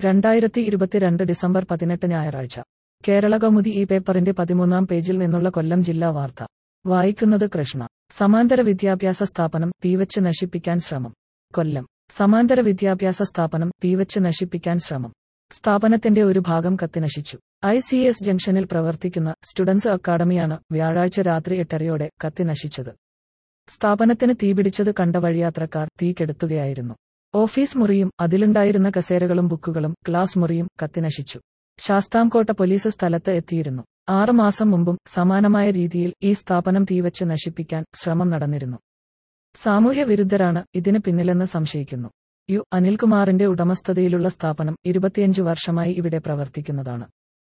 രണ്ടായിരത്തി ഇരുപത്തിരണ്ട് ഡിസംബർ പതിനെട്ട് ഞായറാഴ്ച കേരള കൗമുദി ഈ പേപ്പറിന്റെ പതിമൂന്നാം പേജിൽ നിന്നുള്ള കൊല്ലം ജില്ലാ വാർത്ത വായിക്കുന്നത് കൃഷ്ണ സമാന്തര വിദ്യാഭ്യാസ സ്ഥാപനം തീവച്ച് നശിപ്പിക്കാൻ ശ്രമം കൊല്ലം സമാന്തര വിദ്യാഭ്യാസ സ്ഥാപനം തീവച്ച് നശിപ്പിക്കാൻ ശ്രമം സ്ഥാപനത്തിന്റെ ഒരു ഭാഗം കത്തിനശിച്ചു ഐ സി എസ് ജംഗ്ഷനിൽ പ്രവർത്തിക്കുന്ന സ്റ്റുഡൻസ് അക്കാദമിയാണ് വ്യാഴാഴ്ച രാത്രി എട്ടരയോടെ കത്തിനശിച്ചത് സ്ഥാപനത്തിന് തീപിടിച്ചത് കണ്ട വഴിയാത്രക്കാർ തീ കെടുത്തുകയായിരുന്നു ഓഫീസ് മുറിയും അതിലുണ്ടായിരുന്ന കസേരകളും ബുക്കുകളും ക്ലാസ് മുറിയും കത്തിനശിച്ചു ശാസ്താംകോട്ട പോലീസ് സ്ഥലത്ത് എത്തിയിരുന്നു ആറ് മാസം മുമ്പും സമാനമായ രീതിയിൽ ഈ സ്ഥാപനം തീവച്ച് നശിപ്പിക്കാൻ ശ്രമം നടന്നിരുന്നു സാമൂഹ്യ വിരുദ്ധരാണ് ഇതിന് പിന്നിലെന്ന് സംശയിക്കുന്നു യു അനിൽകുമാറിന്റെ ഉടമസ്ഥതയിലുള്ള സ്ഥാപനം ഇരുപത്തിയഞ്ച് വർഷമായി ഇവിടെ പ്രവർത്തിക്കുന്നതാണ്